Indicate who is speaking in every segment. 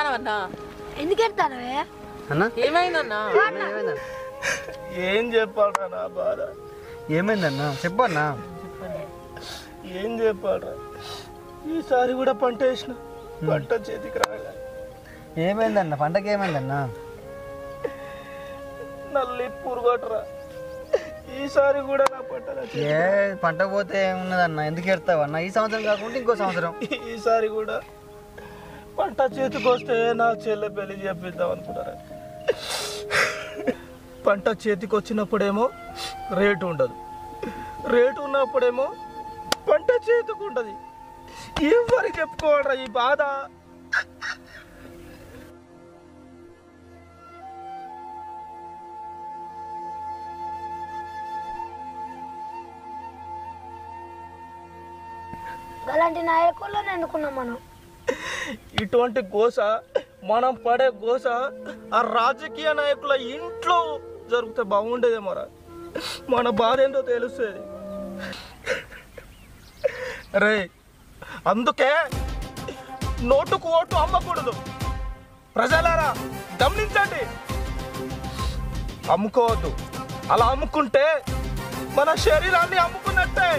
Speaker 1: ఎడతానవన్నా
Speaker 2: ఎందుకు ఎడతానవే
Speaker 3: అన్న
Speaker 1: ఏమైందన్నా
Speaker 3: ఏమైందన్న
Speaker 4: ఏం చెప్పాలరా నా బాధ
Speaker 3: ఏమైందన్న చెప్పన్నా
Speaker 4: ఏం చెప్పాలరా ఈసారి కూడా పంట వేసిన పంట చేతికి రాలే
Speaker 3: ఏమైందన్న పంటకి ఏమైందన్న
Speaker 4: నల్లి పురుగొట్టరా ఈసారి కూడా నా పంట నచ్చ-
Speaker 3: ఏ పంట పోతే ఏమున్నదన్న ఎందుకు ఎడతావు అన్న ఈ సంవత్సరం కాకుండా ఇంకో సంవత్సరం
Speaker 4: ఈసారి కూడా పంట చేతికి వస్తే నా చెల్లె పెళ్లి చేపిద్దాం అనుకున్నారా పంట చేతికి వచ్చినప్పుడేమో రేటు ఉండదు రేటు ఉన్నప్పుడేమో పంట చేతికి ఉండదు ఎవరికి చెప్పుకోవాలరా ఈ బాధ
Speaker 2: అలాంటి నాయకులను ఎన్నుకున్నాం మనం
Speaker 4: ఇటువంటి గోస మనం పడే గోస ఆ రాజకీయ నాయకుల ఇంట్లో జరిగితే బాగుండేదేమోరా మన బాధ ఏంటో తెలుస్తుంది రే అందుకే నోటుకు ఓటు అమ్మకూడదు ప్రజలారా గమనించండి అమ్ముకోవద్దు అలా అమ్ముకుంటే మన శరీరాన్ని అమ్ముకున్నట్టే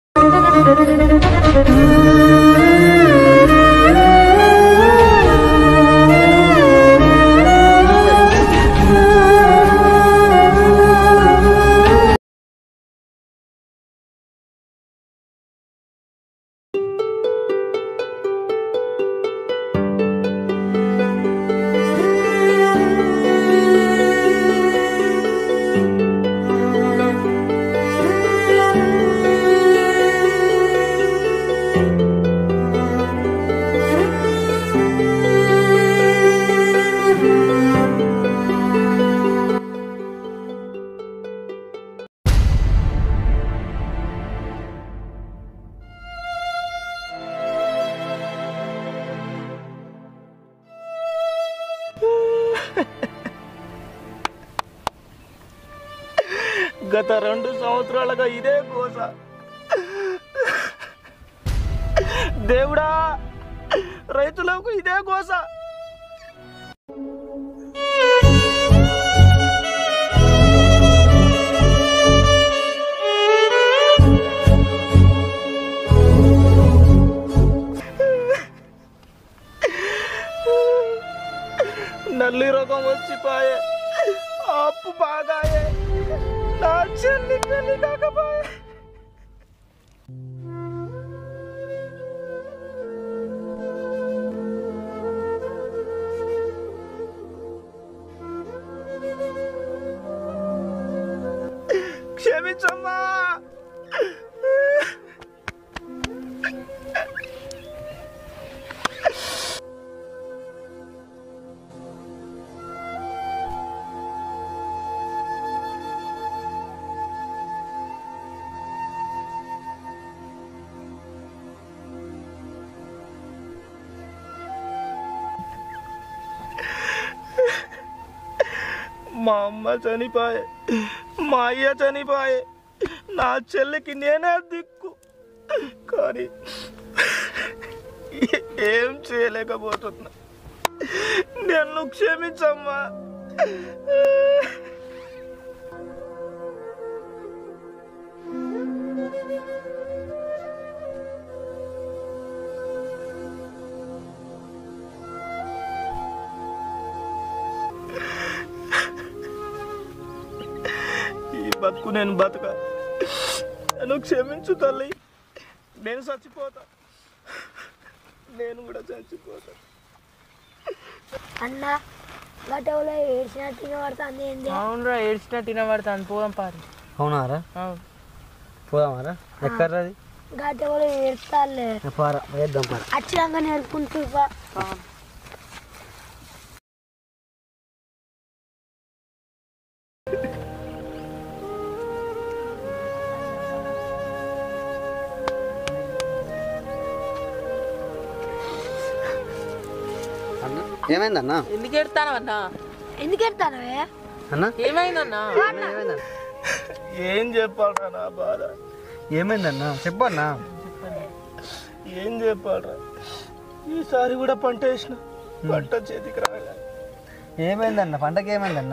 Speaker 4: గత రెండు సంవత్సరాలుగా ఇదే కోస దేవుడా రైతులకు ఇదే కోస నల్లి రోగం వచ్చిపోయే అప్పు బాగాయే నా చెల్లి పెళ్లి కాకపోయే క్షమించమ్మా మా అమ్మ చనిపోయే మా అయ్య చనిపోయే నా చెల్లికి నేనే దిక్కు కానీ ఏం చేయలేకపోతున్నా నన్ను క్షమించమ్మా ఈ బతుకు నేను బతుక నన్ను క్షమించు తల్లి నేను చచ్చిపోతా నేను కూడా చచ్చిపోతా
Speaker 2: అన్న గటవులో ఏడ్చినట్టు పడుతుంది ఏంది
Speaker 1: అవునరా ఏడ్చినట్టు వినబడతాను పోదాం పారి
Speaker 3: అవునారా
Speaker 1: అవును
Speaker 3: పోదామారా ఎక్కర్రాది
Speaker 2: గటవులో ఏడుస్తాలే
Speaker 3: పారా వేద్దాం పారా
Speaker 2: అచ్చినాక నేర్పుకుంటూ
Speaker 3: అన్న ఏమైందన్న
Speaker 1: ఎందుకు ఎడతానవన్నా
Speaker 2: ఎందుకు ఎడతానవే
Speaker 3: అన్న
Speaker 1: ఏమైందన్నా
Speaker 3: ఏమైందన్న
Speaker 4: ఏం చెప్పాలరా నా బాధ
Speaker 3: ఏమైందన్న చెప్పన్నా
Speaker 4: ఏం చెప్పాలరా ఈసారి కూడా పంట వేసిన పంట చేతికి రాగా
Speaker 3: ఏమైందన్న పంటకి ఏమైందన్న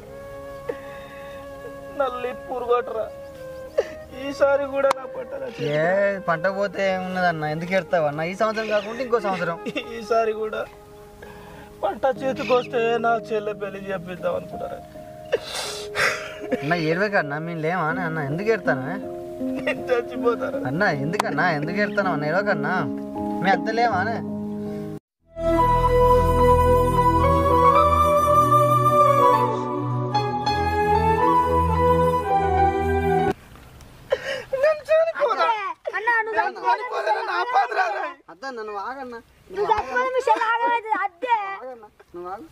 Speaker 4: నల్లి పురుగొట్టరా ఈసారి కూడా నా పంట నచ్చింది.
Speaker 3: ఏ పంట పోతే ఏమున్నదన్న ఎందుకు ఎడతావు అన్న ఈ సంవత్సరం కాకుండా ఇంకో సంవత్సరం
Speaker 4: ఈసారి కూడా పంట చేతికి వస్తే నా చెల్లె పెళ్లి చేపిద్దాం అనుకున్నారా
Speaker 3: అన్న ఏడవక అన్న మేము లేమా అని అన్న ఎందుకు ఎడతాను
Speaker 4: నేను చచ్చిపోతారా
Speaker 3: అన్న ఎందుకన్నా ఎందుకు ఎడతాను అన్న ఏడవకన్నా మేము అంత లేమా అని
Speaker 4: నేను చనిపోదా
Speaker 2: అన్న నువ్వు
Speaker 4: చనిపోదా నా పాత్ర
Speaker 3: అద్దా నువ్వు ఆగన్నా
Speaker 2: నువ్వు చచ్చిపోతే మీ చెల్లి ఆగమవుతుంది అద్దే
Speaker 3: ఆగన్నా నువ్వు ఆగు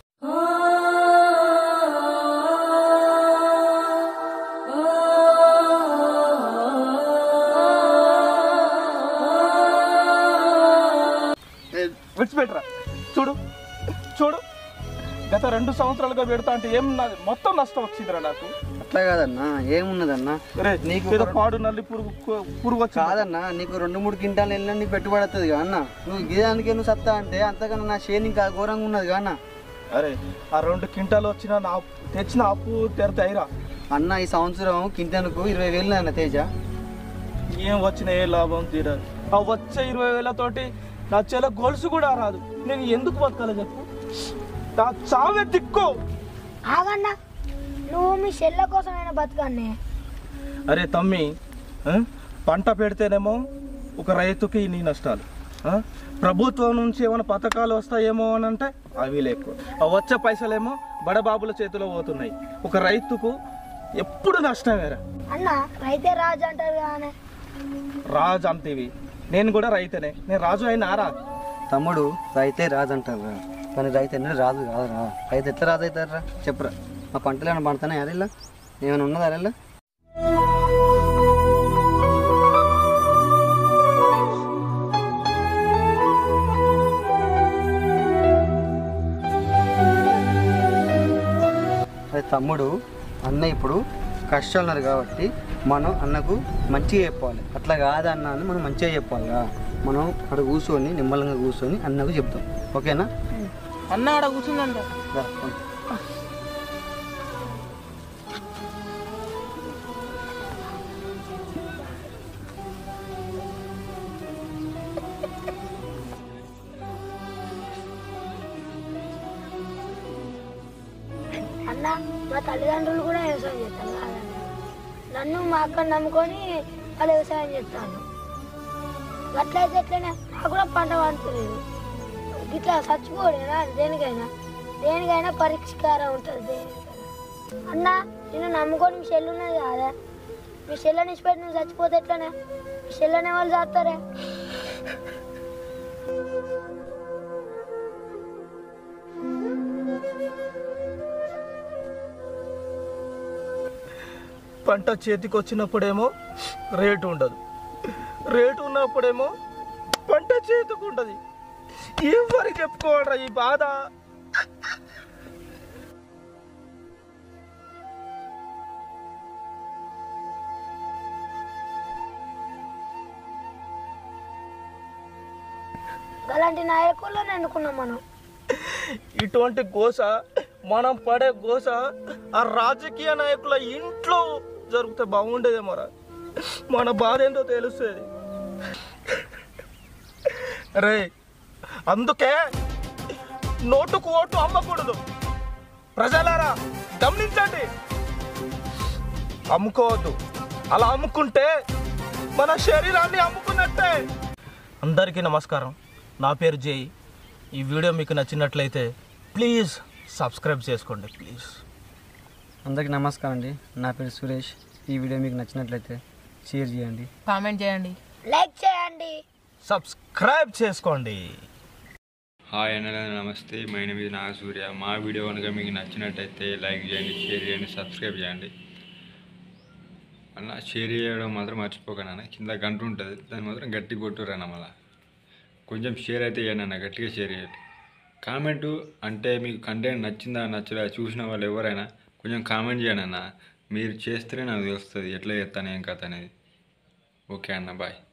Speaker 4: విడిచిపెట్టరా చూడు చూడు గత రెండు సంవత్సరాలుగా పెడతా అంటే ఏం నాది మొత్తం నష్టం వచ్చిందిరా నాకు
Speaker 3: అట్లా కాదన్నా ఏమున్నదన్నా
Speaker 4: రే
Speaker 3: నీకు
Speaker 4: ఏదో పాడు నల్లి పురుగు కు- పురుగు వచ్చింది
Speaker 3: కాదన్నా నీకు రెండు మూడు క్వింటాలు వెళ్ళినా నీకు పెట్టుబడి వస్తుంది కదా అన్న నువ్వు గిదానికే నువ్వు సత్తా అంటే అంతకన్నా నా షేర్ ఇంకా ఘోరంగా ఉన్నది కదా అన్న
Speaker 4: అరే ఆ రెండు క్వింటాలు వచ్చిన నా తెచ్చిన అప్పు తెరతాయిరా
Speaker 3: అన్న ఈ సంవత్సరం కింటనుకు ఇరవై వేలు అన్న తేజ
Speaker 4: ఏం వచ్చిన ఏ లాభం తీరదు ఆ వచ్చే ఇరవై వేలతోటి నా చెల్ల గొలుసు కూడా రాదు నేను ఎందుకు బతకాలి చెప్పు నా చావే దిక్కు
Speaker 2: ఆగన్న నువ్వు మీ చెల్లె కోసమైనా బతుకన్నే
Speaker 4: అరే తమ్మి ఆ? పంట పెడితేనేమో ఒక రైతుకి ఇన్ని నష్టాలు ఆ? ప్రభుత్వం నుంచి ఏమైనా పథకాలు వస్తాయేమో అని అంటే అవి లేకు ఆ వచ్చే పైసలేమో బడబాబుల చేతిలో పోతున్నాయి ఒక రైతుకు ఎప్పుడు నష్టమేరా
Speaker 2: అన్న రైతే రాజు అంటారు కానీ
Speaker 4: రాజు అంతేవి నేను కూడా రైతనే నేను రాజు అయినా రా
Speaker 3: తమ్ముడు రైతే రాదు అంటారు కానీ రైతు ఎన్నడూ రాదు కాదురా రైతు ఎట్లా రాదు అవుతారా చెప్పురా మా పంటలు ఏమైనా పండుతున్నాయి అరెల్లా ఏమైనా ఉన్నదా అరెల్లా అదే తమ్ముడు అన్న ఇప్పుడు కష్టాలు ఉన్నారు కాబట్టి మనం అన్నకు మంచిగా చెప్పాలి అట్లా కాదన్న అని మనం మంచిగా చెప్పాలిగా మనం అక్కడ కూర్చొని నిమ్మలంగా కూర్చొని అన్నకు చెప్తాం ఓకేనా
Speaker 1: అన్న ఆడ కూర్చుందంట
Speaker 3: రా, పోనీ.
Speaker 2: అన్న మా తల్లిదండ్రులు కూడా వ్యవసాయం చేస్తారు కాదన్న నన్ను మా అక్కని నమ్ముకొని వాళ్ళు వ్యవసాయం చేస్తాను అట్లయితే ఎట్లయినా నాకు కూడా పంట పండుతలేదు ఇట్లా చచ్చిపోలేనా దేనికైనా దేనికైనా పరిష్కారం ఉంటుంది దేనికైనా అన్న నేను నమ్ముకొని మీ చెల్లి ఉన్నది కాదా మీ చెల్లెని ఇచ్చిపెట్టి నువ్వు చచ్చిపోతే ఎట్లనే మీ చెల్లెనే వాళ్ళు చేస్తారే
Speaker 4: పంట చేతికి వచ్చినప్పుడేమో రేటు ఉండదు రేటు ఉన్నప్పుడేమో పంట చేతికి ఉండదు ఎవరికి చెప్పుకోవాలరా ఈ బాధ
Speaker 2: అలాంటి నాయకులను ఎన్నుకున్నాం మనం
Speaker 4: ఇటువంటి గోస మనం పడే గోస ఆ రాజకీయ నాయకుల ఇంట్లో జరిగితే బాగుండేదేమోరా మన బాధ ఏంటో తెలుస్తుంది రే అందుకే నోటుకు ఓటు అమ్మకూడదు ప్రజలారా గమనించండి అమ్ముకోవద్దు అలా అమ్ముకుంటే మన శరీరాన్ని అమ్ముకున్నట్టే అందరికీ నమస్కారం నా పేరు జై ఈ వీడియో మీకు నచ్చినట్లయితే ప్లీజ్ సబ్స్క్రైబ్ చేసుకోండి ప్లీజ్
Speaker 3: అందరికీ నమస్కారం అండి నా పేరు సురేష్ ఈ వీడియో మీకు నచ్చినట్లయితే షేర్ చేయండి
Speaker 1: కామెంట్ చేయండి
Speaker 2: లైక్ చేయండి
Speaker 4: సబ్స్క్రైబ్ చేసుకోండి
Speaker 5: హాయ్ అన్న నమస్తే మై నేమ్ ఇది నాగసూర్య మా వీడియో కనుక మీకు నచ్చినట్టయితే లైక్ చేయండి షేర్ చేయండి సబ్స్క్రైబ్ చేయండి అన్న షేర్ చేయడం మాత్రం మర్చిపోకండి అన్న కింద గంట ఉంటుంది దాన్ని మాత్రం గట్టి కొట్టురు అన్న మళ్ళా కొంచెం షేర్ అయితే చేయండి అన్న గట్టిగా షేర్ చేయండి కామెంటు అంటే మీకు కంటెంట్ నచ్చిందా నచ్చదా చూసిన వాళ్ళు ఎవరైనా కొంచెం కామెంట్ చేయండి అన్న మీరు చేస్తేనే నాకు తెలుస్తుంది ఎట్లా చేస్తాను ఏం కథ అనేది ఓకే అన్న బాయ్